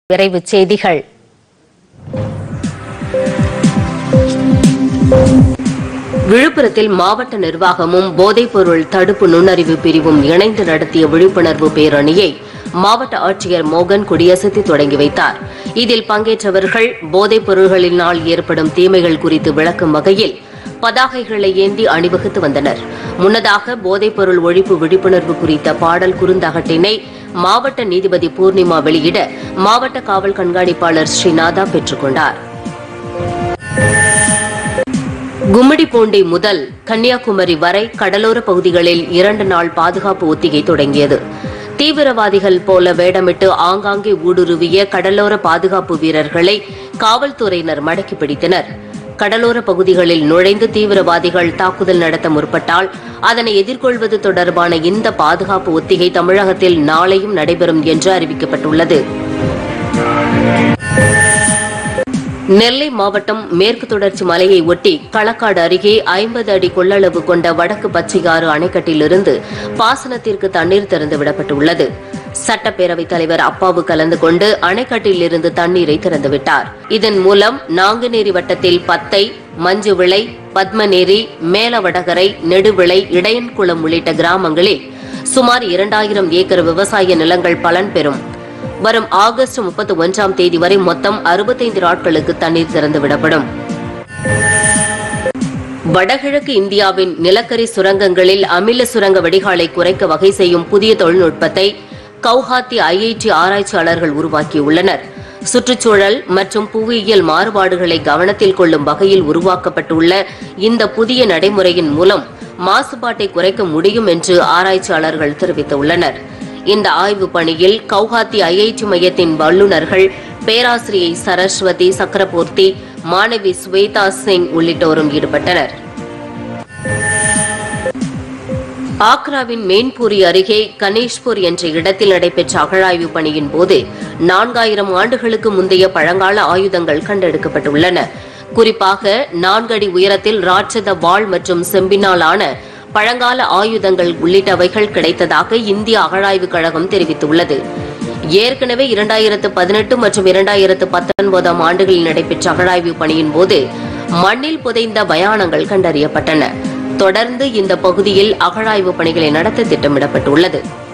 விரைவுச் செய்திகள் விழுப்புரத்தில் மாவட்ட நிர்வாகமும் போதைப்பொருள் தடுப்பு நுண்ணறிவு பிரிவும் இணைந்து நடத்திய விழிப்புணர்வு பேரணியை மாவட்ட ஆட்சியர் மோகன் கொடியசைத்து தொடங்கி வைத்தார் இதில் பங்கேற்றவர்கள் போதைப் பொருள்களினால் ஏற்படும் தீமைகள் குறித்து விளக்கும் வகையில் பதாகைகளை ஏந்தி அணிவகுத்து வந்தனர் முன்னதாக போதைப்பொருள் ஒழிப்பு விழிப்புணர்வு குறித்த பாடல் குறுந்தகட்டினை மாவட்ட நீதிபதி பூர்ணிமா வெளியிட மாவட்ட காவல் கண்காணிப்பாளர் ஸ்ரீநாதா பெற்றுக் கொண்டார் கும்மிடிப்பூண்டி முதல் கன்னியாகுமரி வரை கடலோர பகுதிகளில் இரண்டு நாள் பாதுகாப்பு ஒத்திகை தொடங்கியது தீவிரவாதிகள் போல வேடமிட்டு ஆங்காங்கே ஊடுருவிய கடலோர பாதுகாப்பு வீரர்களை காவல்துறையினர் மடக்கி பிடித்தனர் கடலோர பகுதிகளில் நுழைந்து தீவிரவாதிகள் தாக்குதல் நடத்த முற்பட்டால் அதனை எதிர்கொள்வது தொடர்பான இந்த பாதுகாப்பு ஒத்திகை தமிழகத்தில் நாளையும் நடைபெறும் என்று அறிவிக்கப்பட்டுள்ளது நெல்லை மாவட்டம் மேற்கு தொடர்ச்சி மலையை ஒட்டி களக்காடு அருகே ஐம்பது அடி கொள்ளளவு கொண்ட வடக்கு பச்சையாறு அணைக்கட்டிலிருந்து பாசனத்திற்கு தண்ணீர் திறந்து விடப்பட்டுள்ளது சட்டப்பேரவைத் தலைவர் அப்பாவு கலந்து கொண்டு அணைக்கட்டிலிருந்து தண்ணீரை திறந்துவிட்டார் இதன் மூலம் நாங்குநேரி வட்டத்தில் பத்தை மஞ்சுவிளை பத்மநேரி மேலவடகரை நெடுவிளை இடையன்குளம் உள்ளிட்ட கிராமங்களில் சுமார் இரண்டாயிரம் ஏக்கர் விவசாய நிலங்கள் பலன் பெறும் வரும் ஆகஸ்ட் முப்பத்தி ஒன்றாம் தேதி வரை மொத்தம் அறுபத்தைந்து நாட்களுக்கு தண்ணீர் திறந்து விடப்படும் வடகிழக்கு இந்தியாவின் நிலக்கரி சுரங்கங்களில் அமில சுரங்க வடிகாலை குறைக்க வகை செய்யும் புதிய தொழில்நுட்பத்தை கவுஹாத்தி ஐஐடி ஆராய்ச்சியாளர்கள் உருவாக்கியுள்ளனர் சுற்றுச்சூழல் மற்றும் புவியியல் மாறுபாடுகளை கவனத்தில் கொள்ளும் வகையில் உருவாக்கப்பட்டுள்ள இந்த புதிய நடைமுறையின் மூலம் மாசுபாட்டை குறைக்க முடியும் என்று ஆராய்ச்சியாளர்கள் தெரிவித்துள்ளனர் இந்த ஆய்வுப் பணியில் கவுஹாத்தி ஐஐடி மையத்தின் வல்லுநர்கள் பேராசிரியை சரஸ்வதி சக்கரபூர்த்தி மாணவி ஸ்வேதா சிங் உள்ளிட்டோரும் ஈடுபட்டனர் ஆக்ராவின் மேன்பூரி அருகே கணேஷ்பூர் என்ற இடத்தில் நடைபெற்ற அகழாய்வு பணியின் போது நான்காயிரம் ஆண்டுகளுக்கு முந்தைய பழங்கால ஆயுதங்கள் கண்டெடுக்கப்பட்டுள்ளன குறிப்பாக நான்கு அடி உயரத்தில் ராட்சத வாள் மற்றும் செம்பினால் ஆன பழங்கால ஆயுதங்கள் உள்ளிட்டவைகள் கிடைத்ததாக இந்திய அகழாய்வுக் கழகம் தெரிவித்துள்ளது ஏற்கனவே இரண்டாயிரத்து பதினெட்டு மற்றும் இரண்டாயிரத்து பத்தொன்பதாம் ஆண்டுகளில் நடைபெற்ற அகழாய்வு பணியின் போது மண்ணில் புதைந்த பயானங்கள் கண்டறியப்பட்டன தொடர்ந்து இந்த பகுதியில் அகழாய்வு பணிகளை நடத்த திட்டமிடப்பட்டுள்ளது